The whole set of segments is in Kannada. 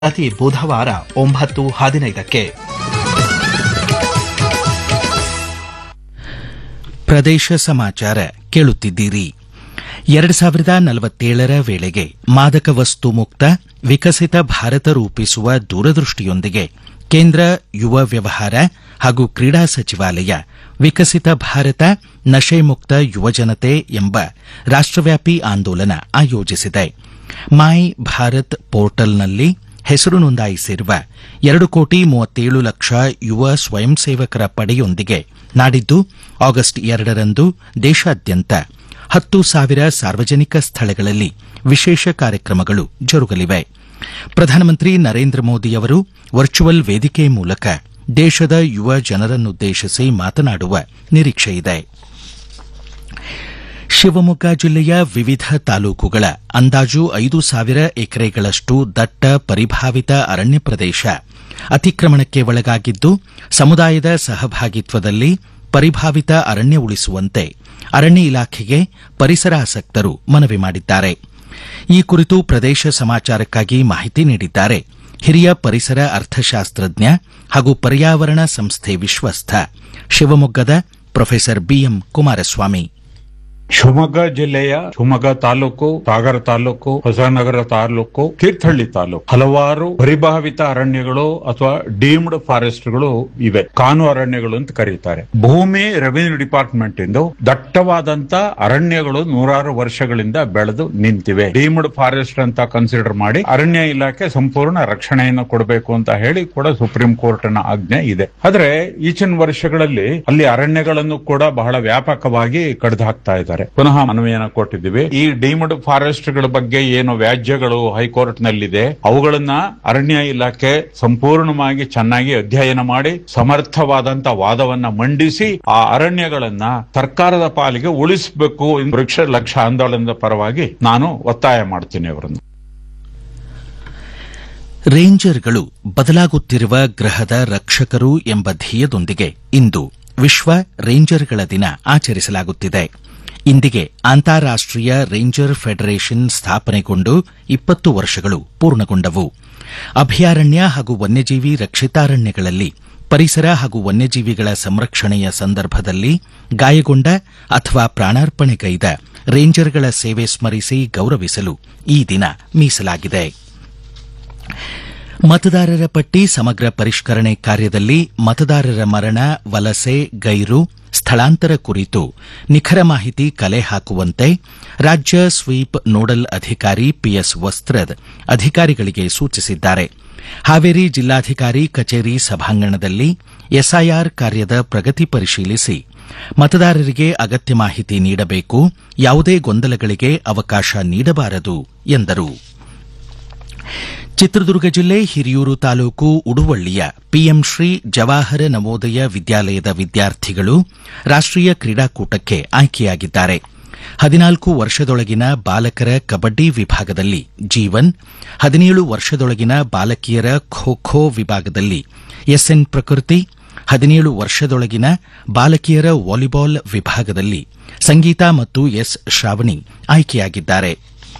ಪ್ರತಿ ಬುಧವಾರ ಒಂಬತ್ತು ಹದಿನೈದಕ್ಕೆ ಪ್ರದೇಶ ಸಮಾಚಾರ ಕೇಳುತ್ತಿದ್ದೀರಿ ಎರಡು ಸಾವಿರದ ನಲವತ್ತೇಳರ ವೇಳೆಗೆ ಮಾದಕ ವಸ್ತು ಮುಕ್ತ ವಿಕಸಿತ ಭಾರತ ರೂಪಿಸುವ ದೂರದೃಷ್ಟಿಯೊಂದಿಗೆ ಕೇಂದ್ರ ಯುವ ವ್ಯವಹಾರ ಹಾಗೂ ಕ್ರೀಡಾ ಸಚಿವಾಲಯ ವಿಕಸಿತ ಭಾರತ ನಶೆ ಮುಕ್ತ ಯುವಜನತೆ ಎಂಬ ರಾಷ್ಟವ್ಯಾಪಿ ಆಂದೋಲನ ಆಯೋಜಿಸಿದೆ ಮೈ ಭಾರತ್ ಪೋರ್ಟಲ್ನಲ್ಲಿ ಹೆಸರು ನೋಂದಾಯಿಸಿರುವ ಎರಡು ಕೋಟಿ ಮೂವತ್ತೇಳು ಲಕ್ಷ ಯುವ ಸ್ವಯಂ ಸೇವಕರ ಪಡೆಯೊಂದಿಗೆ ನಾಡಿದ್ದು ಆಗಸ್ಟ್ ಎರಡರಂದು ದೇಶಾದ್ಯಂತ ಹತ್ತು ಸಾವಿರ ಸಾರ್ವಜನಿಕ ಸ್ಥಳಗಳಲ್ಲಿ ವಿಶೇಷ ಕಾರ್ಯಕ್ರಮಗಳು ಜರುಗಲಿವೆ ಪ್ರಧಾನಮಂತ್ರಿ ನರೇಂದ್ರ ಮೋದಿಯವರು ವರ್ಚುವಲ್ ವೇದಿಕೆ ಮೂಲಕ ದೇಶದ ಯುವ ಜನರನ್ನುದ್ದೇಶಿಸಿ ಮಾತನಾಡುವ ನಿರೀಕ್ಷೆಯಿದೆ ಶಿವಮೊಗ್ಗ ಜಿಲ್ಲೆಯ ವಿವಿಧ ತಾಲೂಕುಗಳ ಅಂದಾಜು ಐದು ಸಾವಿರ ಎಕರೆಗಳಷ್ಟು ದಟ್ಟ ಪರಿಭಾವಿತ ಅರಣ್ಯ ಪ್ರದೇಶ ಅತಿಕ್ರಮಣಕ್ಕೆ ಒಳಗಾಗಿದ್ದು ಸಮುದಾಯದ ಸಹಭಾಗಿತ್ವದಲ್ಲಿ ಪರಿಭಾವಿತ ಅರಣ್ಯ ಉಳಿಸುವಂತೆ ಅರಣ್ಯ ಇಲಾಖೆಗೆ ಪರಿಸರಾಸಕ್ತರು ಮನವಿ ಮಾಡಿದ್ದಾರೆ ಈ ಕುರಿತು ಪ್ರದೇಶ ಸಮಾಚಾರಕ್ಕಾಗಿ ಮಾಹಿತಿ ನೀಡಿದ್ದಾರೆ ಹಿರಿಯ ಪರಿಸರ ಅರ್ಥಶಾಸ್ತ್ರಜ್ಞ ಹಾಗೂ ಪರ್ಯಾವರಣ ಸಂಸ್ಥೆ ವಿಶ್ವಸ್ಥ ಶಿವಮೊಗ್ಗದ ಪ್ರೊಫೆಸರ್ ಬಿಎಂ ಕುಮಾರಸ್ವಾಮಿ ಶಿವಮೊಗ್ಗ ಜಿಲ್ಲೆಯ ಶಿವಮೊಗ್ಗ ತಾಲೂಕು ಸಾಗರ ತಾಲೂಕು ಹೊಸನಗರ ತಾಲೂಕು ತೀರ್ಥಹಳ್ಳಿ ತಾಲೂಕು ಹಲವಾರು ಪರಿಭಾವಿತ ಅರಣ್ಯಗಳು ಅಥವಾ ಡೀಮ್ಡ್ ಫಾರೆಸ್ಟ್ಗಳು ಇವೆ ಕಾನು ಅರಣ್ಯಗಳು ಅಂತ ಕರೀತಾರೆ ಭೂಮಿ ರೆವಿನ್ಯೂ ಡಿಪಾರ್ಟ್ಮೆಂಟ್ ಇಂದ ದಟ್ಟವಾದಂತ ಅರಣ್ಯಗಳು ನೂರಾರು ವರ್ಷಗಳಿಂದ ಬೆಳೆದು ನಿಂತಿವೆ ಡೀಮ್ಡ್ ಫಾರೆಸ್ಟ್ ಅಂತ ಕನ್ಸಿಡರ್ ಮಾಡಿ ಅರಣ್ಯ ಇಲಾಖೆ ಸಂಪೂರ್ಣ ರಕ್ಷಣೆಯನ್ನು ಕೊಡಬೇಕು ಅಂತ ಹೇಳಿ ಕೂಡ ಸುಪ್ರೀಂ ಕೋರ್ಟ್ ನ ಆಜ್ಞೆ ಇದೆ ಆದ್ರೆ ಈಚಿನ ವರ್ಷಗಳಲ್ಲಿ ಅಲ್ಲಿ ಅರಣ್ಯಗಳನ್ನು ಕೂಡ ಬಹಳ ವ್ಯಾಪಕವಾಗಿ ಕಡ್ದು ಹಾಕ್ತಾ ಇದ್ದಾರೆ ಪುನಃ ಮನವಿಯನ್ನ ಕೊಟ್ಟಿದ್ದೀವಿ ಈ ಡೀಮ್ಡ್ ಫಾರೆಸ್ಟ್ ಗಳ ಬಗ್ಗೆ ಏನು ವ್ಯಾಜ್ಯಗಳು ಹೈಕೋರ್ಟ್ ನಲ್ಲಿದೆ ಅವುಗಳನ್ನ ಅರಣ್ಯ ಇಲಾಖೆ ಸಂಪೂರ್ಣವಾಗಿ ಚೆನ್ನಾಗಿ ಅಧ್ಯಯನ ಮಾಡಿ ಸಮರ್ಥವಾದಂತ ವಾದವನ್ನ ಮಂಡಿಸಿ ಆ ಅರಣ್ಯಗಳನ್ನ ಸರ್ಕಾರದ ಪಾಲಿಗೆ ಉಳಿಸಬೇಕು ವೃಕ್ಷ ಲಕ್ಷ ಆಂದೋಲನದ ಪರವಾಗಿ ನಾನು ಒತ್ತಾಯ ಮಾಡ್ತೀನಿ ಅವರನ್ನು ರೇಂಜರ್ಗಳು ಬದಲಾಗುತ್ತಿರುವ ಗ್ರಹದ ರಕ್ಷಕರು ಎಂಬ ಧ್ಯೇಯದೊಂದಿಗೆ ಇಂದು ವಿಶ್ವ ರೇಂಜರ್ಗಳ ದಿನ ಆಚರಿಸಲಾಗುತ್ತಿದೆ ಇಂದಿಗೆ ಅಂತಾರಾಷ್ಟೀಯ ರೇಂಜರ್ ಫೆಡರೇಷನ್ ಸ್ಥಾಪನೆಗೊಂಡು ಇಪ್ಪತ್ತು ವರ್ಷಗಳು ಪೂರ್ಣಗೊಂಡವು ಅಭಯಾರಣ್ಯ ಹಾಗೂ ವನ್ಯಜೀವಿ ರಕ್ಷಿತಾರಣ್ಯಗಳಲ್ಲಿ ಪರಿಸರ ಹಾಗೂ ವನ್ಯಜೀವಿಗಳ ಸಂರಕ್ಷಣೆಯ ಸಂದರ್ಭದಲ್ಲಿ ಗಾಯಗೊಂಡ ಅಥವಾ ಪ್ರಾಣಾರ್ಪಣೆಗೈದ ರೇಂಜರ್ಗಳ ಸೇವೆ ಸ್ಮರಿಸಿ ಗೌರವಿಸಲು ಈ ದಿನ ಮೀಸಲಾಗಿದೆ ಮತದಾರರ ಪಟ್ಟಿ ಸಮಗ್ರ ಪರಿಷ್ಕರಣೆ ಕಾರ್ಯದಲ್ಲಿ ಮತದಾರರ ಮರಣ ವಲಸೆ ಗೈರು ಸ್ಥಳಾಂತರ ಕುರಿತು ನಿಖರ ಮಾಹಿತಿ ಕಲೆ ಹಾಕುವಂತೆ ರಾಜ್ಯ ಸ್ವೀಪ್ ನೋಡಲ್ ಅಧಿಕಾರಿ ಪಿಎಸ್ ವಸ್ತ್ರದ್ ಅಧಿಕಾರಿಗಳಿಗೆ ಸೂಚಿಸಿದ್ದಾರೆ ಹಾವೇರಿ ಜಿಲ್ಲಾಧಿಕಾರಿ ಕಚೇರಿ ಸಭಾಂಗಣದಲ್ಲಿ ಎಸ್ಐಆರ್ ಕಾರ್ಯದ ಪ್ರಗತಿ ಪರಿಶೀಲಿಸಿ ಮತದಾರರಿಗೆ ಅಗತ್ಯ ಮಾಹಿತಿ ನೀಡಬೇಕು ಯಾವುದೇ ಗೊಂದಲಗಳಿಗೆ ಅವಕಾಶ ನೀಡಬಾರದು ಎಂದರು ಚಿತ್ರದುರ್ಗ ಜಿಲ್ಲೆ ಹಿರಿಯೂರು ತಾಲೂಕು ಉಡುವಳ್ಳಿಯ ಪಿಎಂ ಶ್ರೀ ಜವಾಹರ ನವೋದಯ ವಿದ್ಯಾಲಯದ ವಿದ್ಯಾರ್ಥಿಗಳು ರಾಷ್ಟೀಯ ಕ್ರೀಡಾಕೂಟಕ್ಕೆ ಆಯ್ಕೆಯಾಗಿದ್ದಾರೆ ಹದಿನಾಲ್ಕು ವರ್ಷದೊಳಗಿನ ಬಾಲಕರ ಕಬಡ್ಡಿ ವಿಭಾಗದಲ್ಲಿ ಜೀವನ್ ಹದಿನೇಳು ವರ್ಷದೊಳಗಿನ ಬಾಲಕಿಯರ ಖೋ ಖೋ ವಿಭಾಗದಲ್ಲಿ ಎಸ್ಎನ್ ಪ್ರಕೃತಿ ಹದಿನೇಳು ವರ್ಷದೊಳಗಿನ ಬಾಲಕಿಯರ ವಾಲಿಬಾಲ್ ವಿಭಾಗದಲ್ಲಿ ಸಂಗೀತ ಮತ್ತು ಎಸ್ ಶ್ರಾವಣಿ ಆಯ್ಕೆಯಾಗಿದ್ದಾರೆ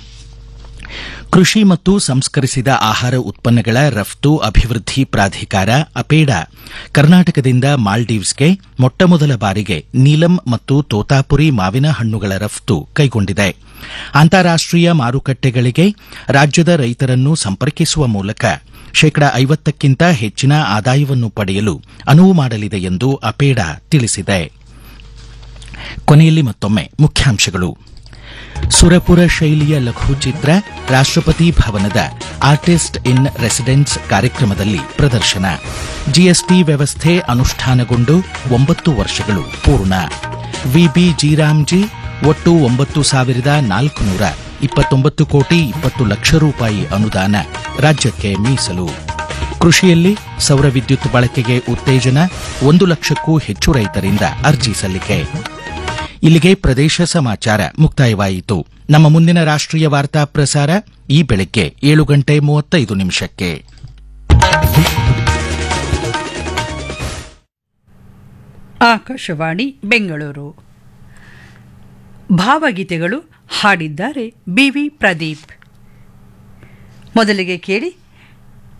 ಕೃಷಿ ಮತ್ತು ಸಂಸ್ಕರಿಸಿದ ಆಹಾರ ಉತ್ಪನ್ನಗಳ ರಫ್ತು ಅಭಿವೃದ್ಧಿ ಪ್ರಾಧಿಕಾರ ಅಪೇಡಾ ಕರ್ನಾಟಕದಿಂದ ಮಾಲ್ಡೀವ್ಸ್ಗೆ ಮೊಟ್ಟಮೊದಲ ಬಾರಿಗೆ ನೀಲಂ ಮತ್ತು ತೋತಾಪುರಿ ಮಾವಿನ ಹಣ್ಣುಗಳ ರಫ್ತು ಕೈಗೊಂಡಿದೆ ಅಂತಾರಾಷ್ಟೀಯ ಮಾರುಕಟ್ಟೆಗಳಿಗೆ ರಾಜ್ಯದ ರೈತರನ್ನು ಸಂಪರ್ಕಿಸುವ ಮೂಲಕ ಶೇಕಡ ಐವತ್ತಕ್ಕಿಂತ ಹೆಚ್ಚಿನ ಆದಾಯವನ್ನು ಪಡೆಯಲು ಅನುವು ಮಾಡಲಿದೆ ಎಂದು ಅಪೇಡಾ ತಿಳಿಸಿದೆ ಕೊನೆಯಲ್ಲಿ ಮತ್ತೊಮ್ಮೆ ಮುಖ್ಯಾಂಶಗಳು ಸುರಪುರ ಶೈಲಿಯ ಲಘುಚಿತ್ರ ರಾಷ್ಟಪತಿ ಭವನದ ಆರ್ಟಿಸ್ಟ್ ಇನ್ ರೆಸಿಡೆನ್ಸ್ ಕಾರ್ಯಕ್ರಮದಲ್ಲಿ ಪ್ರದರ್ಶನ ಜಿಎಸ್ಟಿ ವ್ಯವಸ್ಥೆ ಅನುಷ್ಠಾನಗೊಂಡು ಒಂಬತ್ತು ವರ್ಷಗಳು ಪೂರ್ಣ ವಿಬಿ ಜೀರಾಮ್ಜಿ ಒಟ್ಟು ಒಂಬತ್ತು ಸಾವಿರದ ನಾಲ್ಕುನೂರ ಇಪ್ಪತ್ತೊಂಬತ್ತು ಕೋಟಿ ಇಪ್ಪತ್ತು ಲಕ್ಷ ರೂಪಾಯಿ ಅನುದಾನ ರಾಜ್ಯಕ್ಕೆ ಮೀಸಲು ಕೃಷಿಯಲ್ಲಿ ಸೌರ ವಿದ್ಯುತ್ ಬಳಕೆಗೆ ಉತ್ತೇಜನ ಒಂದು ಲಕ್ಷಕ್ಕೂ ಹೆಚ್ಚು ರೈತರಿಂದ ಅರ್ಜಿ ಸಲ್ಲಿಕೆ ಇಲ್ಲಿಗೆ ಪ್ರದೇಶ ಸಮಾಚಾರ ಮುಕ್ತಾಯವಾಯಿತು ನಮ್ಮ ಮುಂದಿನ ರಾಷ್ಟ್ರೀಯ ವಾರ್ತಾ ಪ್ರಸಾರ ಈ ಬೆಳಗ್ಗೆ ಏಳು ಗಂಟೆ ಮೂವತ್ತೈದು ನಿಮಿಷಕ್ಕೆ ಆಕಾಶವಾಣಿ ಬೆಂಗಳೂರು ಭಾವಗೀತೆಗಳು ಹಾಡಿದ್ದಾರೆ ಬಿವಿ ಪ್ರದೀಪ್ ಮೊದಲಿಗೆ ಕೇಳಿ